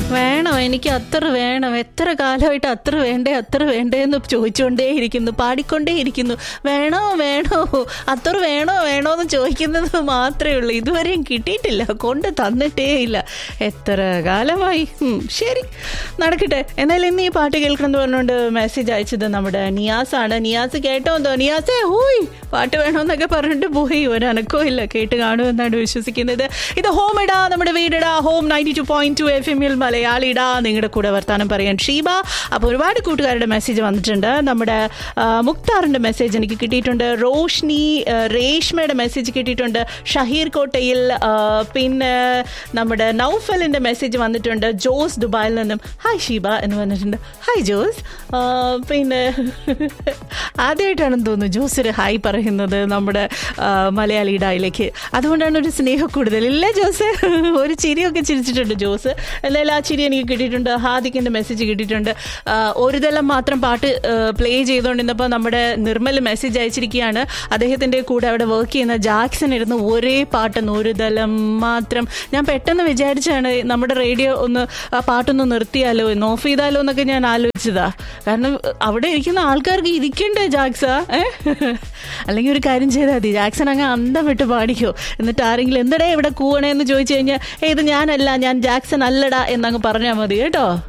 വേണം എനിക്ക് അത്ര വേണം എത്ര കാലമായിട്ട് അത്ര വേണ്ടേ അത്ര വേണ്ടേ എന്ന് ചോദിച്ചുകൊണ്ടേ ഇരിക്കുന്നു പാടിക്കൊണ്ടേ ഇരിക്കുന്നു വേണോ വേണോ അത്ര വേണോ വേണോ എന്ന് ചോദിക്കുന്നത് മാത്രമേ ഉള്ളൂ ഇതുവരെയും കിട്ടിയിട്ടില്ല കൊണ്ട് തന്നിട്ടേ ഇല്ല എത്ര കാലമായി ഉം, ശരി നടക്കട്ടെ എന്നാലും ഇന്ന് ഈ പാട്ട് കേൾക്കണം എന്ന് പറഞ്ഞുകൊണ്ട് മെസ്സേജ് അയച്ചത് നമ്മുടെ നിയാസ് ആണ് നിയാസ് കേട്ടോ എന്തോ നിയാസേ ഹൂയ് പാട്ട് വേണമെന്നൊക്കെ പറഞ്ഞിട്ട് പോയി ഒരു അനക്കവും ഇല്ല കേട്ട് കാണുമെന്നാണ് വിശ്വസിക്കുന്നത് ഇത് ഹോം ഇടാ നമ്മുടെ വീടിടാ home ninety two point two F എമ്മിൽ മലയാളിടാ നിങ്ങളുടെ കൂടെ വർത്താനം പറയാൻ ഷീബ അപ്പോൾ ഒരുപാട് കൂട്ടുകാരുടെ മെസ്സേജ് വന്നിട്ടുണ്ട് നമ്മുടെ ആ, മുക്താറിന്റെ മെസ്സേജ് എനിക്ക് കിട്ടിയിട്ടുണ്ട് റോഷ്നി ആ, രേഷ്മയുടെ മെസ്സേജ് കിട്ടിയിട്ടുണ്ട് ഷഹീർ കോട്ടയിൽ ആ, പിന്നെ നമ്മുടെ നൗഫലിന്റെ മെസ്സേജ് വന്നിട്ടുണ്ട് ജോസ് ദുബായിൽ നിന്നും ഹായ് ഷീബ എന്ന് പറഞ്ഞിട്ടുണ്ട് ഹായ് ജോസ് ആ, പിന്നെ ആദ്യമായിട്ടാണെന്ന് തോന്നുന്നു ജോസ് ഒരു ഹായ് പറയുന്നത് നമ്മുടെ ആ, മലയാളി ഡായിലേക്ക് അതുകൊണ്ടാണ് ഒരു സ്നേഹം കൂടുതൽ ഇല്ലേ ജോസ് ഒരു ചിരിയൊക്കെ ചിരിച്ചിട്ടുണ്ട് ജോസ് എന്തായാലും ആ ചിരി എനിക്ക് കിട്ടിയിട്ടുണ്ട് ഹാദിക്കിന്റെ മെസ്സേജ് കിട്ടിയിട്ടുണ്ട് ആ, ഒരു തലം മാത്രം പാട്ട് പ്ലേ ചെയ്തുകൊണ്ടിരുന്നപ്പോൾ നമ്മുടെ നിർമ്മൽ മെസ്സേജ് അയച്ചിരിക്കുകയാണ് അദ്ദേഹത്തിന്റെ കൂടെ അവിടെ വർക്ക് ചെയ്യുന്ന ജാക്സൺ ഇരുന്ന് ഒരേ പാട്ടെന്ന് ഒരു തലം മാത്രം ഞാൻ പെട്ടെന്ന് വിചാരിച്ചാണ് നമ്മുടെ റേഡിയോ ഒന്ന് ആ പാട്ടൊന്ന് നിർത്തിയാലോ ഒന്ന് ഓഫ് ചെയ്താലോ എന്നൊക്കെ ഞാൻ ആലോചിച്ചതാ കാരണം അവിടെ ഇരിക്കുന്ന ആൾക്കാർക്ക് ഇരിക്കണ്ടേ ജാക്സ ഏ അല്ലെങ്കിൽ ഒരു കാര്യം ചെയ്താൽ മതി ജാക്സൺ അങ്ങ് അന്തം വിട്ട് പാടിക്കോ എന്നിട്ട് ആരെങ്കിലും എന്തടേ ഇവിടെ കൂവണേ എന്ന് ചോദിച്ചു കഴിഞ്ഞാൽ ഏ ഇത് ഞാനല്ല ഞാൻ ജാക്സൺ അല്ലടാ എന്നങ്ങ് പറഞ്ഞാൽ മതി കേട്ടോ